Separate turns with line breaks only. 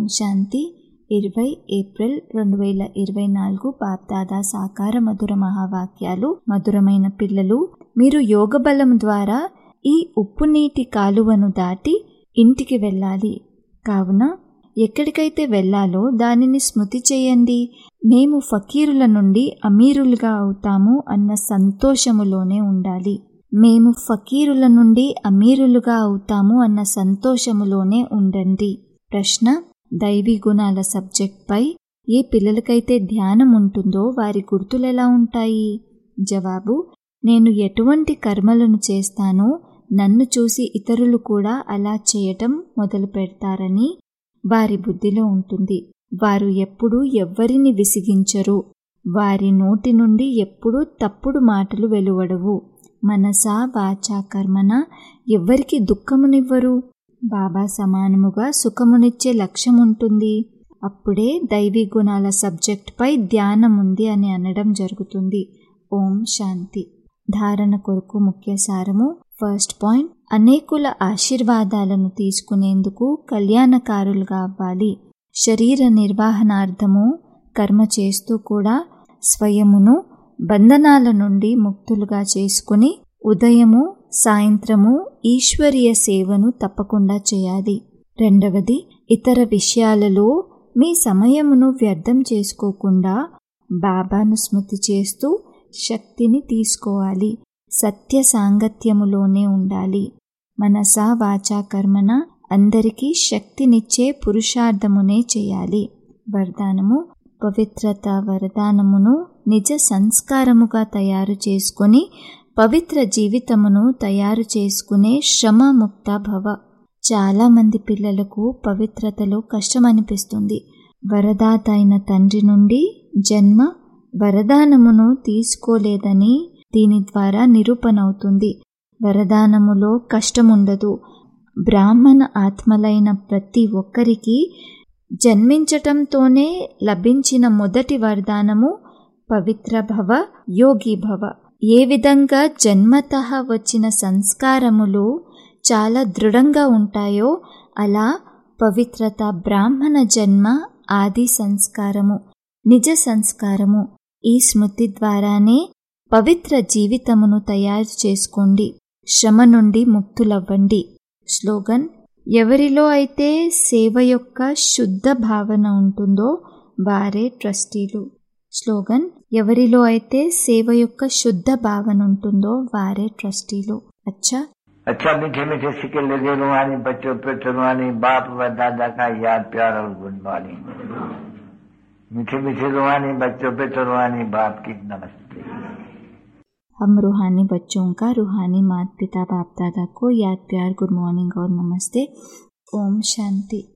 శాంతి ఇరవై ఏప్రిల్ రెండు వేల ఇరవై నాలుగు బాప్దాదా సాకార మధుర మహావాక్యాలు మధురమైన పిల్లలు మీరు యోగ బలం ద్వారా ఈ ఉప్పు నీటి కాలువను దాటి ఇంటికి వెళ్ళాలి కావున ఎక్కడికైతే వెళ్ళాలో దానిని స్మృతి చేయండి మేము ఫకీరుల నుండి అమీరులుగా అవుతాము అన్న సంతోషములోనే ఉండాలి మేము ఫకీరుల నుండి అమీరులుగా అవుతాము అన్న సంతోషములోనే ఉండండి ప్రశ్న దైవీ గుణాల సబ్జెక్ట్పై ఏ పిల్లలకైతే ధ్యానం ఉంటుందో వారి గుర్తులు ఎలా ఉంటాయి జవాబు నేను ఎటువంటి కర్మలను చేస్తానో నన్ను చూసి ఇతరులు కూడా అలా చేయటం మొదలు పెడతారని వారి బుద్ధిలో ఉంటుంది వారు ఎప్పుడూ ఎవ్వరిని విసిగించరు వారి నోటి నుండి ఎప్పుడూ తప్పుడు మాటలు వెలువడవు మనసా వాచా కర్మన ఎవ్వరికి దుఃఖమునివ్వరు బాబా సమానముగా సుఖమునిచ్చే లక్ష్యం ఉంటుంది అప్పుడే దైవీ గుణాల సబ్జెక్ట్పై ధ్యానం ఉంది అని అనడం జరుగుతుంది ఓం శాంతి ధారణ కొరకు ముఖ్య సారము ఫస్ట్ పాయింట్ అనేకుల ఆశీర్వాదాలను తీసుకునేందుకు కళ్యాణకారులుగా అవ్వాలి శరీర నిర్వహణార్థము కర్మ చేస్తూ కూడా స్వయమును బంధనాల నుండి ముక్తులుగా చేసుకుని ఉదయము సాయంత్రము ఈశ్వరీయ సేవను తప్పకుండా చేయాలి రెండవది ఇతర విషయాలలో మీ సమయమును వ్యర్థం చేసుకోకుండా బాబాను స్మృతి చేస్తూ శక్తిని తీసుకోవాలి సత్య సాంగత్యములోనే ఉండాలి మనసా వాచా కర్మన అందరికీ శక్తినిచ్చే పురుషార్థమునే చేయాలి వరదానము పవిత్రత వరదానమును నిజ సంస్కారముగా తయారు చేసుకొని పవిత్ర జీవితమును తయారు చేసుకునే శ్రమముక్త భవ చాలామంది పిల్లలకు పవిత్రతలో కష్టం అనిపిస్తుంది వరదాత అయిన తండ్రి నుండి జన్మ వరదానమును తీసుకోలేదని దీని ద్వారా నిరూపణవుతుంది వరదానములో కష్టముండదు బ్రాహ్మణ ఆత్మలైన ప్రతి ఒక్కరికి జన్మించటంతోనే లభించిన మొదటి వరదానము పవిత్ర భవ యోగి భవ ఏ విధంగా జన్మత వచ్చిన సంస్కారములు చాలా దృఢంగా ఉంటాయో అలా పవిత్రత బ్రాహ్మణ జన్మ ఆది సంస్కారము నిజ సంస్కారము ఈ స్మృతి ద్వారానే పవిత్ర జీవితమును తయారు చేసుకోండి శ్రమ నుండి ముక్తులవ్వండి స్లోగన్ ఎవరిలో అయితే సేవ యొక్క శుద్ధ భావన ఉంటుందో వారే ట్రస్టీలు స్లోగన్ ఎవరిలో అయితే సేవ యొక్క శుద్ధ భావన ఉంటుందో వారే ట్రస్టీలు అచ్చా
अच्छा मीठे मीठे सिक्के लगे रुहानी बच्चों पे रुहानी बाप व दादा का याद प्यार और गुड मॉर्निंग मीठे मीठे रुहानी बच्चों पे रुहानी बाप की नमस्ते
हम रूहानी बच्चों का रूहानी माता पिता बाप दादा को याद प्यार गुड मॉर्निंग और नमस्ते ओम शांति